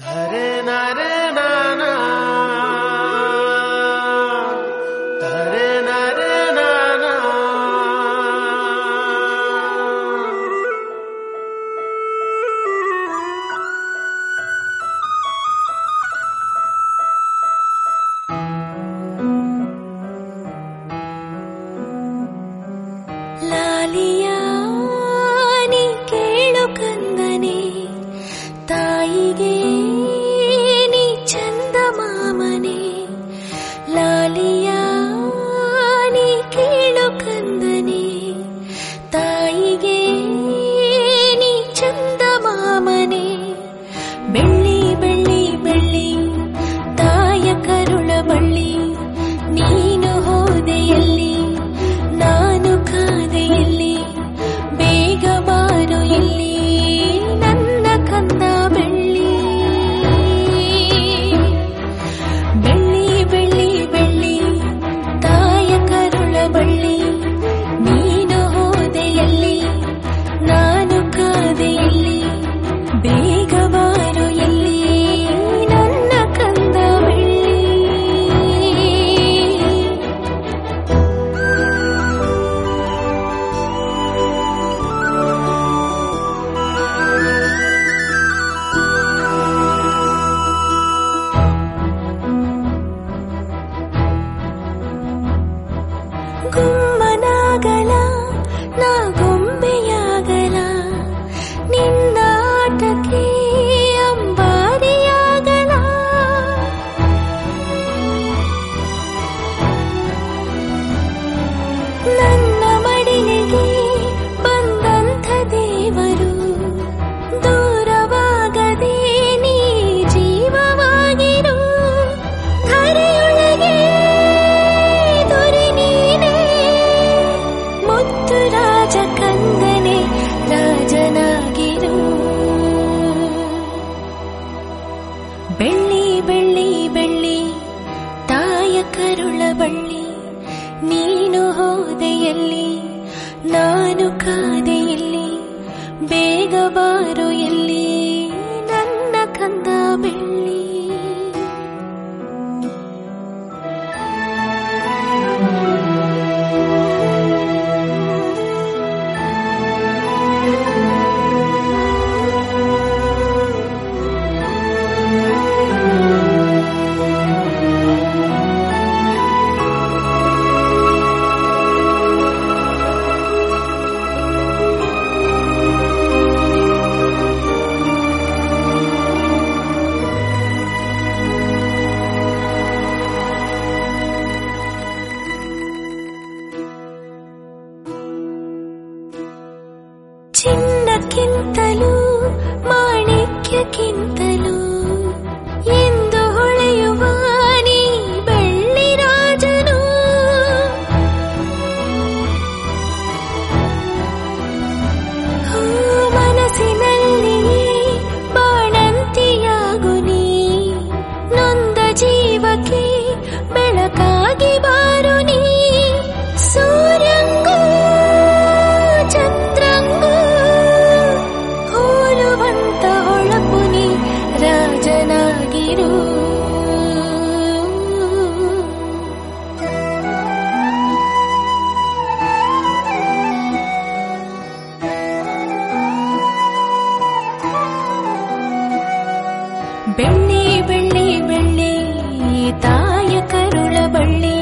ಹರೆ ನರೆ ನಾನ ಹರೆ ನರೆ ನಾನ ಲಾಲಿಯ ನೀ ಕೇಳು ಕಂದನೆ ತಾಯಿಗೆ ನೀ ಚಂದ ಮಾಮನೆ ಲಾಲಿಯ ನೀ ಕೇಳು ಕಂದನೆ ತಾಯಿಗೆ ನೀ ಚಂದ ಮಾಮನೆ ಬೆಳ್ಳಿ ಬೆಳ್ಳಿ ಬೆಳ್ಳಿ ತಾಯ ಕರುಳ ಬಳ್ಳಿ ನೀನು ಹೋದೆಯಲ್ಲಿ ನಾನು ಕಾದೆಯಲ್ಲಿ ಬೇಗ ಬಾರು ಇಲ್ಲಿ ನನ್ನ ಕಂದ ಬೆಳ್ಳಿ ಬೆಳ್ಳಿ ಬೆಳ್ಳಿ ಬೆಳ್ಳಿ ತಾಯ ಕರುಳ ಬಳ್ಳಿ ನೀನು ಹೋದೆಯಲ್ಲಿ ನಾನು ಕಾದೆಯಲ್ಲಿ ಬೇಗ ಬಾರು ಎಲ್ಲಿ ನನ್ನ ಕಂದ ಬೆಳ್ಳಿ ಗುಮ್ಮನಾಗಲ ನಾ ಗೊಂಬೆಯಾಗಲ ನಿನ್ನ ಆಟಕ್ಕೆ ಅಂಬಾರಿಯಾಗಲ ನನ್ನ ಮಡಿಲಿಗೆ ಬಂದಂಥ ದೇವರು ದೂರವಾಗದೆ ನೀ ಜೀವವಾಗಿರು ಧರೆಯೊಳಗೆ ದೊರೆ ನೀನೇ ಮುತ್ತು ರಾಜ ಕಂದನೆ ರಾಜನಾಗಿರು ಬೆಳ್ಳಿ ಬೆಳ್ಳಿ ಬೆಳ್ಳಿ ತಾಯ ಕರುಳ ಬಳ್ಳಿ ನೀನು ಹೋದೆಯಲ್ಲಿ ನಾನು ಕಾದೆಯಲ್ಲಿ ಬೇಗ ಬಾರು ಎಲ್ಲಿ ನನ್ನ ಕಂದ ಬೆಳ್ಳಿ ಚಿನ್ನಕ್ಕಿಂತಲೂ ಮಾಣಿಕ್ಯಕ್ಕಿಂತಲೂ ಎಂದು ಹೊಳೆಯುವ ನೀ ಬೆಳ್ಳಿ ರಾಜನು ಹೂ ಮನಸ್ಸಿನಲ್ಲಿಯೇ ಬಾಣಂತಿಯಾಗು ನೀ ನೊಂದ ಜೀವಕ್ಕೆ ಬೆಳಕಾಗಿ ಬಾರು ನೀ ಸೂರ್ಯಂಗೂ ಚಂದ್ರಂಗೂ ಹೋಲುವಂತ ಹೊಳಪು ನೀ ರಾಜನಾಗಿರು ಬೆಳ್ಳಿ ಬೆಳ್ಳಿ ಬೆಳ್ಳಿ ತಾಯ ಕರುಳ ಬಳ್ಳಿ